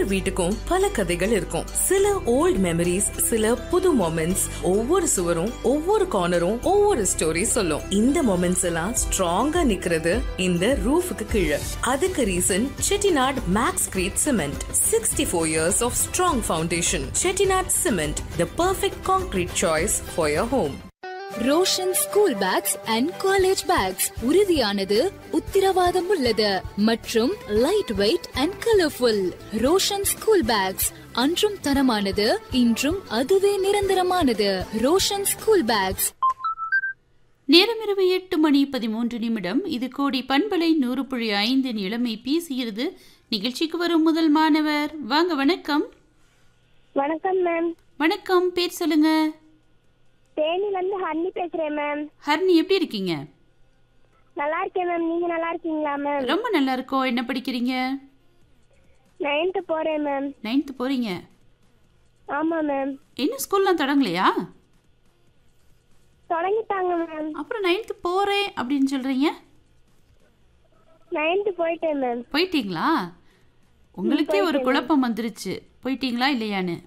ஒவ்வொரு வீட்டுக்கும் பல கதைகள் இருக்கும் சில ஓல்ட் மெமரிஸ் சில புது மொமெண்ட்ஸ் ஒவ்வொரு சுவரும் ஒவ்வொரு கார்னரும் ஒவ்வொரு ஸ்டோரி சொல்லும் இந்த மொமெண்ட்ஸ் எல்லாம் ஸ்ட்ராங்கா நிக்கிறது இந்த ரூஃபுக்கு கீழே அதுக்கு reason Chettinad maxcrete cement sixty four years of strong foundation Chettinad cement the perfect concrete choice for your home Roshan school bags and college bags உறுதியானது உத்திரவாதம் உள்ளது மற்றும் light weight and colourful Roshan school bags அன்றும் தரமானது இன்றும் அதுவே நிரந்தரமானது ரோஷன் ஸ்கூல் பேக்ஸ் நேரம் இரவு எட்டு மணி பதிமூன்று நிமிடம் இது கோடி பண்பலை நூறு புள்ளி ஐந்து இளமை பேசுகிறது நிகழ்ச்சிக்கு வரும் முதல் மாணவர் வாங்க வணக்கம் வணக்கம் மேம் வணக்கம் பேர் சொல்லுங்க தேனில இருந்து ஹன்னி பேசுறேன் மேம் ஹர்னி எப்படி இருக்கீங்க நல்லா இருக்கேன் மேம் நீங்க நல்லா இருக்கீங்களா மேம் ரொம்ப நல்லா இருக்கோம் என்ன படிக்கிறீங்க நைன்த்து போறேன் மேம் நைன்த்து போறீங்க ஆமா மேம் இன்னும் ஸ்கூல்லாம் தொடங்கலையா தொடங்கிட்டாங்க மேம் அப்புறம் நைன்த்து போறேன் அப்படின்னு சொல்றீங்க நைன்த்து போயிட்டேன் மேம் போயிட்டீங்களா உங்களுக்கே ஒரு குழப்பம் வந்துருச்சு போயிட்டீங்களா இல்லையான்னு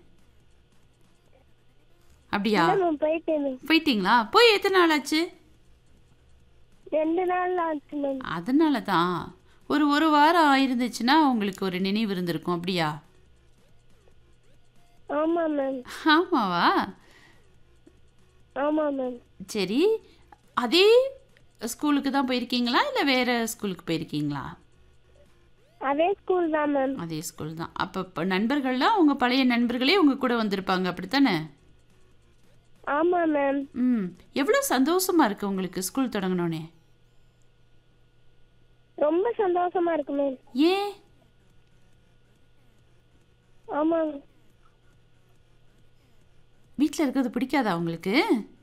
அப்படியா இல்ல மேம் போயிட்டேன் மேம் போயிட்டீங்களா போய் எத்தனை நாள் ஆச்சு ரெண்டு நாள் ஆச்சு மேம் அதனால தான் ஒரு ஒரு வாரம் ஆயிருந்துச்சுன்னா உங்களுக்கு ஒரு நினைவு இருந்திருக்கும் அப்படியா ஆமா மேம் ஆமாவா ஆமா மேம் சரி அதே ஸ்கூலுக்கு தான் போயிருக்கீங்களா இல்லை வேற ஸ்கூலுக்கு போயிருக்கீங்களா அதே ஸ்கூல் தான் மேம் அதே ஸ்கூல் தான் அப்போ இப்போ நண்பர்கள்லாம் உங்கள் பழைய நண்பர்களே உங்கள் கூட வந்திருப்பாங்க அப்படித்தானே ஆமா மேம் ம் எவ்வளோ சந்தோஷமா இருக்கு உங்களுக்கு ஸ்கூல் தொடங்கினோடனே ரொம்ப சந்தோஷமா இருக்கு மேம் ஏன் ஆமா வீட்டில் இருக்கிறது பிடிக்காதா உங்களுக்கு